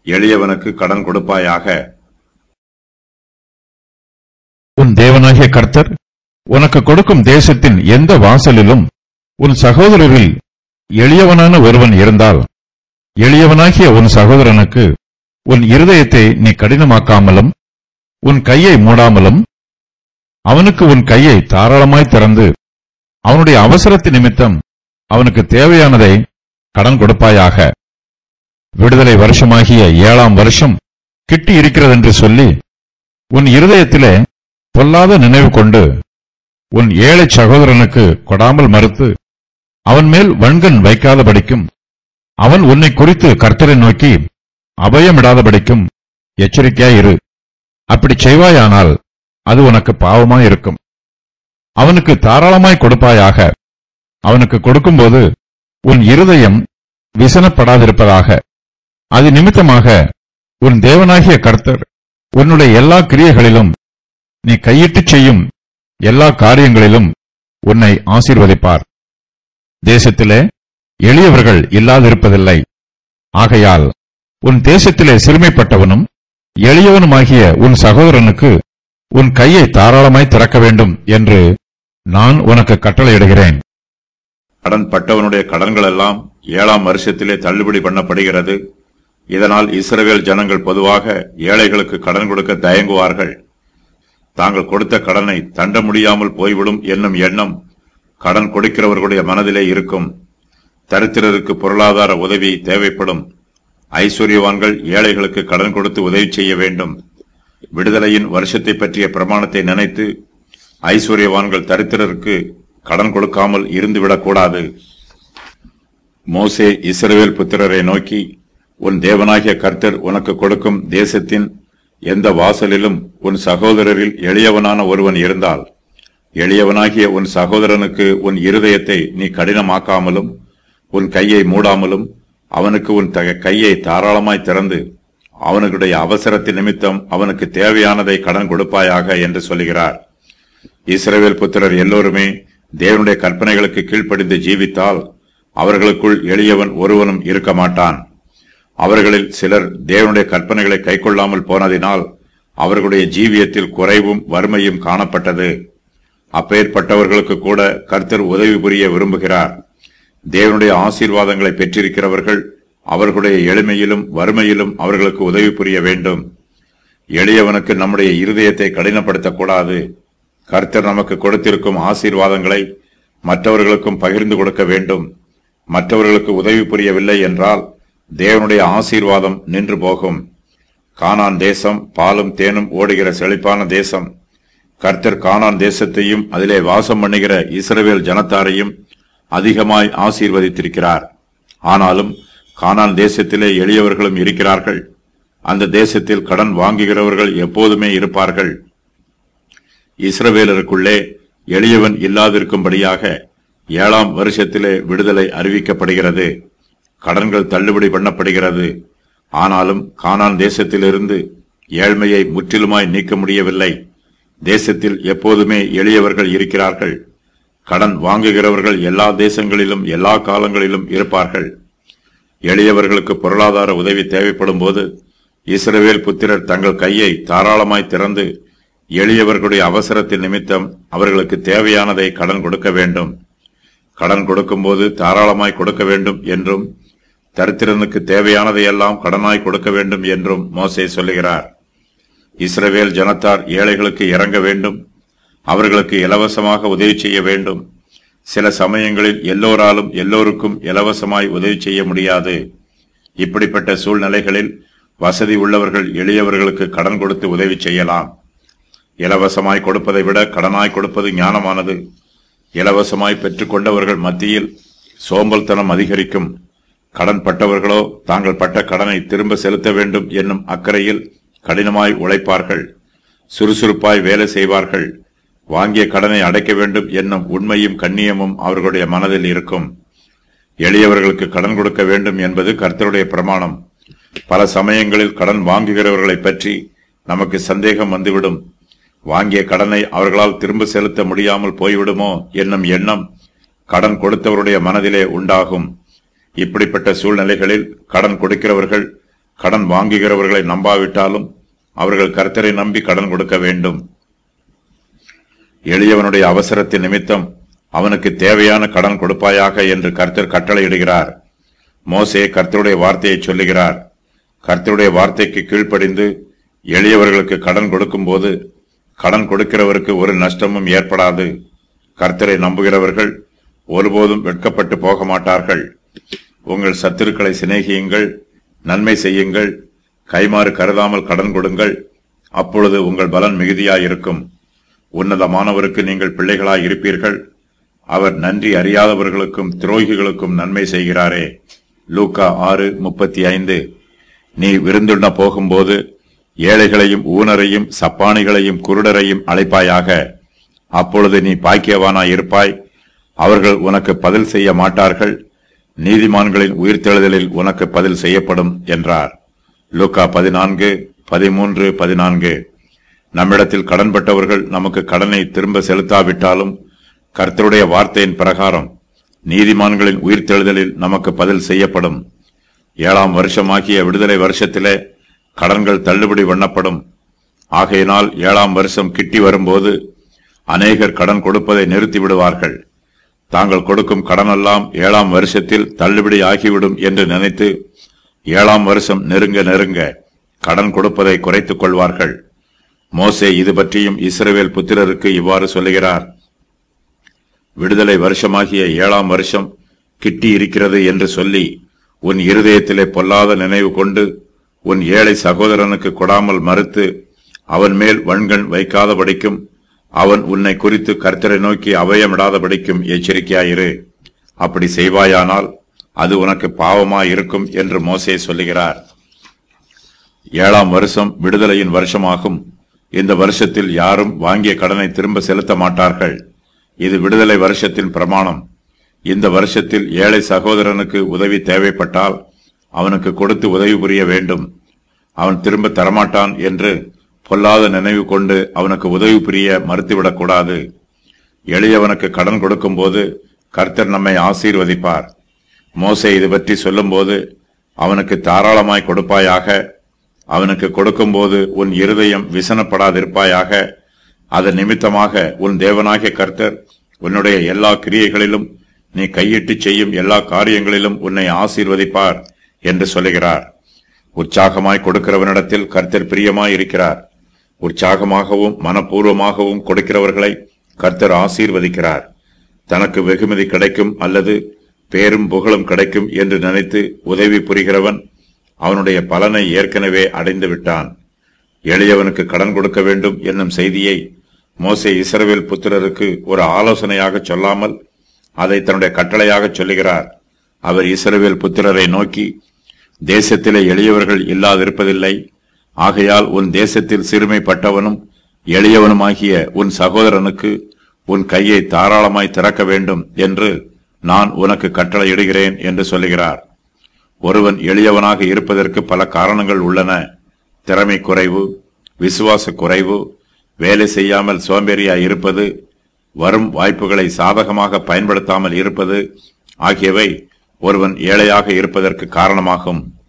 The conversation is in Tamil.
எளியவனுக்கு கடன் கொடுப்பாயாக உன் தேவனாகிய கர்த்தர் உனக்கு கொடுக்கும் தேசத்தின் எந்த வாசலிலும் உன் சகோதரரில் எளியவனான ஒருவன் இருந்தால் எளியவனாகிய உன் சகோதரனுக்கு உன் இருதயத்தை நீ கடினமாக்காமலும் உன் கையை மூடாமலும் அவனுக்கு உன் கையை தாராளமாய் திறந்து அவனுடைய அவசரத்து நிமித்தம் அவனுக்கு தேவையானதை கடன் கொடுப்பாயாக விடுதலை வருஷமாகிய ஏழாம் வருஷம் கிட்டி இருக்கிறதென்று சொல்லி உன் இருதயத்திலே பொல்லாத நினைவு கொண்டு உன் ஏழை சகோதரனுக்கு கொடாமல் மறுத்து அவன் மேல் வன்கண் வைக்காதபடிக்கும் அவன் உன்னை குறித்து கர்த்தரை நோக்கி அபயமிடாதபடிக்கும் எச்சரிக்கையாயிரு அப்படி செய்வாயானால் அது உனக்கு பாவமாயிருக்கும் அவனுக்கு தாராளமாய் கொடுப்பாயாக அவனுக்கு கொடுக்கும்போது உன் இருதயம் விசனப்படாதிருப்பதாக அது நிமித்தமாக உன் தேவனாகிய கர்த்தர் உன்னுடைய எல்லா கிரியைகளிலும் நீ கையிட்டுச் செய்யும் எல்லா காரியங்களிலும் உன்னை ஆசீர்வதிப்பார் தேசத்திலே எளியவர்கள் இல்லாதிருப்பதில்லை ஆகையால் உன் தேசத்திலே சிறுமைப்பட்டவனும் எளியவனுமாகிய உன் சகோதரனுக்கு உன் கையை தாராளமாய் திறக்க வேண்டும் என்று நான் உனக்கு கட்டளையிடுகிறேன் கடன் பட்டவனுடைய கடன்கள் எல்லாம் ஏழாம் வருஷத்திலே தள்ளுபடி பண்ணப்படுகிறது இதனால் இஸ்ரவேல் ஜனங்கள் பொதுவாக ஏழைகளுக்கு கடன் கொடுக்க தயங்குவார்கள் தாங்கள் கொடுத்த கடனை தண்ட முடியாமல் போய்விடும் என்னும் எண்ணம் கடன் கொடுக்கிறவர்களுடைய மனதிலே இருக்கும் தரித்திரருக்கு பொருளாதார உதவி தேவைப்படும் ஐஸ்வர்யவான்கள் ஏழைகளுக்கு கடன் கொடுத்து உதவி செய்ய வேண்டும் விடுதலையின் வருஷத்தை பற்றிய பிரமாணத்தை நினைத்து ஐஸ்வர்யவான்கள் தரித்திரருக்கு கடன் கொடுக்காமல் இருந்துவிடக்கூடாது மோசே இஸ்ரவேல் புத்திரரை நோக்கி உன் தேவனாகிய கர்த்தர் உனக்கு கொடுக்கும் தேசத்தின் எந்த வாசலிலும் உன் சகோதரரில் எளியவனான ஒருவன் இருந்தால் எளியவனாகிய உன் சகோதரனுக்கு உன் இருதயத்தை நீ கடினமாக்காமலும் உன் கையை மூடாமலும் அவனுக்கு உன் த- கையை தாராளமாய் திறந்து அவனுடைய அவசரத்தின் நிமித்தம் அவனுக்கு தேவையானதை கடன் கொடுப்பாயாக என்று சொல்லுகிறார் இஸ்ரவேல் புத்திரர் எல்லோருமே தேவனுடைய கற்பனைகளுக்கு கீழ்ப்படிந்து ஜீவித்தால் அவர்களுக்குள் எளியவன் ஒருவனும் இருக்க மாட்டான் அவர்களில் சிலர் தேவனுடைய கற்பனைகளை கைக்கொள்ளாமல் போனதினால் அவர்களுடைய ஜீவியத்தில் குறைவும் வறுமையும் காணப்பட்டது அப்பேற்பட்டவர்களுக்கு கூட கர்த்தர் உதவி புரிய விரும்புகிறார் தேவனுடைய ஆசீர்வாதங்களை பெற்றிருக்கிறவர்கள் அவர்களுடைய எளிமையிலும் வறுமையிலும் அவர்களுக்கு உதவி புரிய வேண்டும் எளியவனுக்கு நம்முடைய இருதயத்தை கடினப்படுத்தக்கூடாது கர்த்தர் நமக்கு கொடுத்திருக்கும் ஆசீர்வாதங்களை மற்றவர்களுக்கும் பகிர்ந்து கொடுக்க வேண்டும் மற்றவர்களுக்கு உதவி புரியவில்லை என்றால் தேவனுடைய ஆசீர்வாதம் நின்று போகும் கானான் தேசம் பாலும் தேனும் ஓடுகிற செழிப்பான தேசம் கர்த்தர் கானான் தேசத்தையும் அதிலே வாசம் பண்ணுகிற இஸ்ரவேல் ஜனத்தாரையும் அதிகமாய் ஆசீர்வதித்திருக்கிறார் ஆனாலும் கானான் தேசத்திலே எளியவர்களும் இருக்கிறார்கள் அந்த தேசத்தில் கடன் வாங்குகிறவர்கள் எப்போதுமே இருப்பார்கள் இஸ்ரவேலருக்குள்ளே எளியவன் இல்லாதிருக்கும்படியாக ஏழாம் வருஷத்திலே விடுதலை அறிவிக்கப்படுகிறது கடன்கள் தள்ளுபடி பண்ணப்படுகிறது ஆனாலும் கானான் தேசத்திலிருந்து ஏழ்மையை முற்றிலுமாய் நீக்க முடியவில்லை தேசத்தில் எப்போதுமே எளியவர்கள் இருக்கிறார்கள் கடன் வாங்குகிறவர்கள் எல்லா தேசங்களிலும் எல்லா காலங்களிலும் இருப்பார்கள் எளியவர்களுக்கு பொருளாதார உதவி தேவைப்படும் போது இஸ்ரவேல் புத்திரர் தங்கள் கையை தாராளமாய் திறந்து எளியவர்களுடைய அவசரத்தின் நிமித்தம் அவர்களுக்கு தேவையானதை கடன் கொடுக்க வேண்டும் கடன் கொடுக்கும்போது தாராளமாய் கொடுக்க வேண்டும் என்றும் தரித்திரனுக்கு தேவையானதையெல்லாம் கடனாய் கொடுக்க வேண்டும் என்றும் மோசே சொல்லுகிறார் இஸ்ரவேல் ஜனத்தார் ஏழைகளுக்கு இறங்க வேண்டும் அவர்களுக்கு இலவசமாக உதவி செய்ய வேண்டும் சில சமயங்களில் எல்லோராலும் எல்லோருக்கும் இலவசமாய் உதவி செய்ய முடியாது இப்படிப்பட்ட சூழ்நிலைகளில் வசதி உள்ளவர்கள் எளியவர்களுக்கு கடன் கொடுத்து உதவி செய்யலாம் இலவசமாய் கொடுப்பதை விட கடனாய் கொடுப்பது ஞானமானது இலவசமாய் பெற்றுக்கொண்டவர்கள் மத்தியில் சோம்பல்தனம் அதிகரிக்கும் கடன் பட்டவர்களோ தாங்கள் பட்ட கடனை திரும்ப செலுத்த வேண்டும் என்னும் அக்கறையில் கடினமாய் உழைப்பார்கள் சுறுசுறுப்பாய் வேலை செய்வார்கள் வாங்கிய கடனை அடைக்க வேண்டும் என்னும் உண்மையும் கண்ணியமும் அவர்களுடைய மனதில் இருக்கும் எளியவர்களுக்கு கடன் கொடுக்க வேண்டும் என்பது கர்த்தருடைய பிரமாணம் பல சமயங்களில் கடன் வாங்குகிறவர்களை பற்றி நமக்கு சந்தேகம் வந்துவிடும் வாங்கிய கடனை அவர்களால் திரும்ப செலுத்த முடியாமல் போய்விடுமோ என்னும் எண்ணம் கடன் கொடுத்தவருடைய மனதிலே உண்டாகும் இப்படிப்பட்ட சூழ்நிலைகளில் கடன் கொடுக்கிறவர்கள் கடன் வாங்குகிறவர்களை நம்பாவிட்டாலும் அவர்கள் கர்த்தரை நம்பி கடன் கொடுக்க வேண்டும் எளியவனுடைய அவசரத்தின் நிமித்தம் அவனுக்கு தேவையான கடன் கொடுப்பாயாக என்று கர்த்தர் கட்டளையிடுகிறார் மோசே கர்த்தருடைய வார்த்தையை சொல்லுகிறார் கர்த்தருடைய வார்த்தைக்கு கீழ்ப்படிந்து எளியவர்களுக்கு கடன் கொடுக்கும்போது கடன் கொடுக்கிறவருக்கு ஒரு நஷ்டமும் ஏற்படாது கர்த்தரை நம்புகிறவர்கள் ஒருபோதும் வெட்கப்பட்டு போக மாட்டார்கள் உங்கள் சத்துருக்களை சிநேகியுங்கள் நன்மை செய்யுங்கள் கைமாறு கருதாமல் கடன் கொடுங்கள் அப்பொழுது உங்கள் பலன் மிகுதியாயிருக்கும் உன்னதமானவருக்கு நீங்கள் பிள்ளைகளாய் இருப்பீர்கள் அவர் நன்றி அறியாதவர்களுக்கும் துரோகிகளுக்கும் நன்மை செய்கிறாரே லூக்கா ஆறு முப்பத்தி ஐந்து நீ விருந்துண்ண போகும்போது ஏழைகளையும் ஊனரையும் சப்பானிகளையும் குருடரையும் அழைப்பாயாக அப்பொழுது நீ பாக்கியவானாய் இருப்பாய் அவர்கள் உனக்கு பதில் செய்ய மாட்டார்கள் நீதிமான்களின் உயிர்த்தெழுதலில் உனக்கு பதில் செய்யப்படும் என்றார் லூக்கா பதினான்கு பதிமூன்று பதினான்கு நம்மிடத்தில் கடன்பட்டவர்கள் நமக்கு கடனை திரும்ப செலுத்தாவிட்டாலும் கர்த்தருடைய வார்த்தையின் பிரகாரம் நீதிமான்களின் உயிர்த்தெழுதலில் நமக்கு பதில் செய்யப்படும் ஏழாம் வருஷமாகிய விடுதலை வருஷத்திலே கடன்கள் தள்ளுபடி பண்ணப்படும் ஆகையினால் ஏழாம் வருஷம் கிட்டி வரும்போது அநேகர் கடன் கொடுப்பதை நிறுத்தி விடுவார்கள் தாங்கள் கொடுக்கும் கடனெல்லாம் ஏழாம் வருஷத்தில் தள்ளுபடி ஆகிவிடும் என்று நினைத்து ஏழாம் வருஷம் நெருங்க நெருங்க கடன் கொடுப்பதை குறைத்துக் கொள்வார்கள் மோசே இது பற்றியும் இஸ்ரவேல் புத்திரருக்கு இவ்வாறு சொல்லுகிறார் விடுதலை வருஷமாகிய ஏழாம் வருஷம் கிட்டி இருக்கிறது என்று சொல்லி உன் இருதயத்திலே பொல்லாத நினைவு கொண்டு உன் ஏழை சகோதரனுக்கு கொடாமல் மறுத்து அவன் மேல் வன்கண் வைக்காதபடிக்கும் அவன் உன்னை குறித்து கர்த்தரை நோக்கி அபயமிடாதபடிக்கும் எச்சரிக்கையாயிரு அப்படி செய்வாயானால் அது உனக்கு பாவமாயிருக்கும் என்று மோசே சொல்லுகிறார் ஏழாம் வருஷம் விடுதலையின் வருஷமாகும் இந்த வருஷத்தில் யாரும் வாங்கிய கடனை திரும்ப செலுத்த மாட்டார்கள் இது விடுதலை வருஷத்தின் பிரமாணம் இந்த வருஷத்தில் ஏழை சகோதரனுக்கு உதவி தேவைப்பட்டால் அவனுக்கு கொடுத்து உதவி புரிய வேண்டும் அவன் திரும்ப தரமாட்டான் என்று பொல்லாத நினைவு கொண்டு அவனுக்கு உதவி புரிய மறுத்துவிடக்கூடாது எளியவனுக்கு கடன் கொடுக்கும்போது கர்த்தர் நம்மை ஆசீர்வதிப்பார் மோசே இது பற்றி சொல்லும்போது அவனுக்கு தாராளமாய் கொடுப்பாயாக அவனுக்கு கொடுக்கும்போது உன் இருதயம் விசனப்படாதிருப்பாயாக அதன் நிமித்தமாக உன் தேவனாகிய கர்த்தர் உன்னுடைய எல்லா கிரியைகளிலும் நீ கையிட்டு செய்யும் எல்லா காரியங்களிலும் உன்னை ஆசீர்வதிப்பார் என்று சொல்லுகிறார் உற்சாகமாய் கொடுக்கிறவனிடத்தில் கர்த்தர் பிரியமாய் இருக்கிறார் உற்சாகமாகவும் மனப்பூர்வமாகவும் கொடுக்கிறவர்களை கர்த்தர் ஆசீர்வதிக்கிறார் தனக்கு வெகுமதி கிடைக்கும் அல்லது பேரும் புகழும் கிடைக்கும் என்று நினைத்து உதவி புரிகிறவன் அவனுடைய பலனை ஏற்கனவே அடைந்து விட்டான் எளியவனுக்கு கடன் கொடுக்க வேண்டும் என்னும் செய்தியை மோசே இஸ்ரவேல் புத்திரருக்கு ஒரு ஆலோசனையாக சொல்லாமல் அதை தன்னுடைய கட்டளையாக சொல்லுகிறார் அவர் இஸ்ரவேல் புத்திரரை நோக்கி தேசத்திலே எளியவர்கள் இல்லாதிருப்பதில்லை ஆகையால் உன் தேசத்தில் சிறுமைப்பட்டவனும் எளியவனுமாகிய உன் சகோதரனுக்கு உன் கையை தாராளமாய் திறக்க வேண்டும் என்று நான் உனக்கு கட்டளையிடுகிறேன் என்று சொல்லுகிறார் ஒருவன் எளியவனாக இருப்பதற்கு பல காரணங்கள் உள்ளன திறமை குறைவு விசுவாச குறைவு வேலை செய்யாமல் சோம்பேறியாய் இருப்பது வரும் வாய்ப்புகளை சாதகமாக பயன்படுத்தாமல் இருப்பது ஆகியவை ஒருவன் ஏழையாக இருப்பதற்கு காரணமாகும்